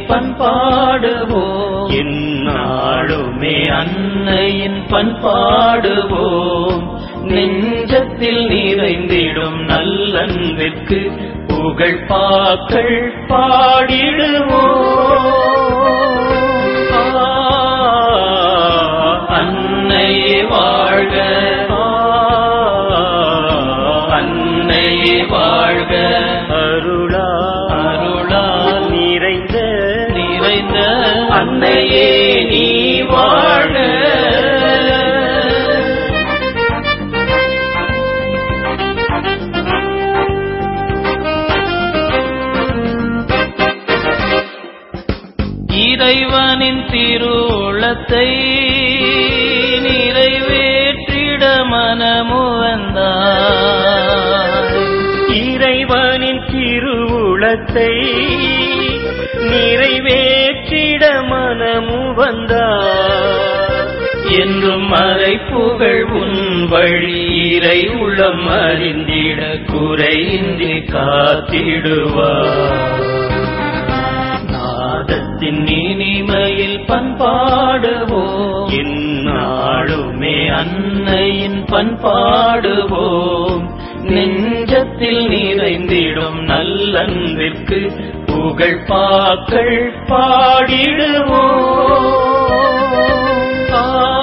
பண்பாடுவோம் என்னாளுமே அன்னையின் பண்பாடுவோம் நெஞ்சத்தில் நிறைந்திடும் நல்லன்பிற்கு புகழ் பாக்கள் பாடிடுவோம் ஆ, அன்னையே வாழ்க ஆ, அன்னையே வாழ்க அருளா அருளால் நிறைந்த நிறைந்த அன்னையே நீ வாழ்க இறைவனின் திருவுளத்தை நிறைவேற்றிட மனமுவந்தார் இறைவனின் திருவுளத்தை நிறைவேற்றிட மனமு வந்தார் என்றும் மறை புகழ் உன் வழி இறை உளம் அறிந்திட குறையின்றி காத்திடுவார் நாதத்தின் இனிமையில் பண்பாடுவோம் என்னாளுமே அன்னையின் பண்பாடுவோம் நெஞ்சத்தில் நிறைந்திடும் நல்லன்பிற்கு புகழ் பாக்கள் பாடிடுவோம் ஆ,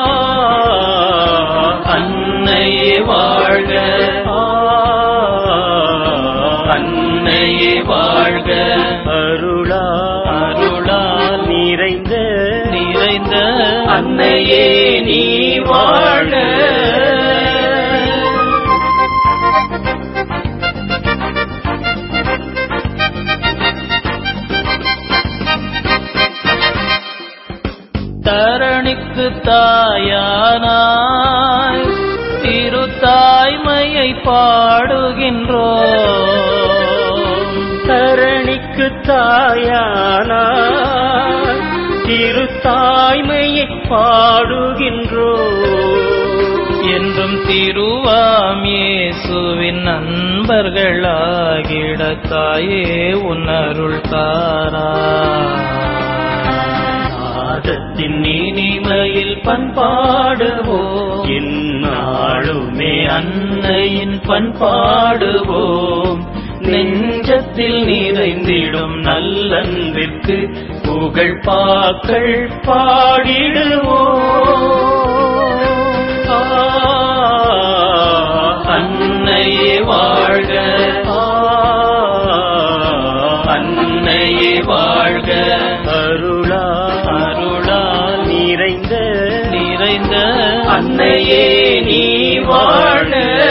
அன்னையே வாழ்க ஆ, அன்னையே வாழ்க அருளா அருளால் நிறைந்த நிறைந்த அன்னையே நீ வாழ்க தரணிக்கு தாயானாய் திருத்தாய்மையை பாடுகின்றோம் தரணிக்கு தாயானா திருத்தாய்மையை பாடுகின்றோ என்றும் திருவாம் இயேசுவின் நண்பர்களாகிட தாயே உன்னருள் தாரா நாதத்தின் இனிமையில் பண்பாடுவோம் என்னாளுமே அன்னையின் பண்பாடுவோம் நெஞ்சத்தில் நிறைந்திடும் நல்லன்பிற்கு புகழ் பாக்கள் பாடிடுவோம் ஆ, அன்னையே வாழ்க ஆ, அன்னையே வாழ்க அருளா அருளால் நிறைந்த நிறைந்த அன்னையே நீ வாழ்க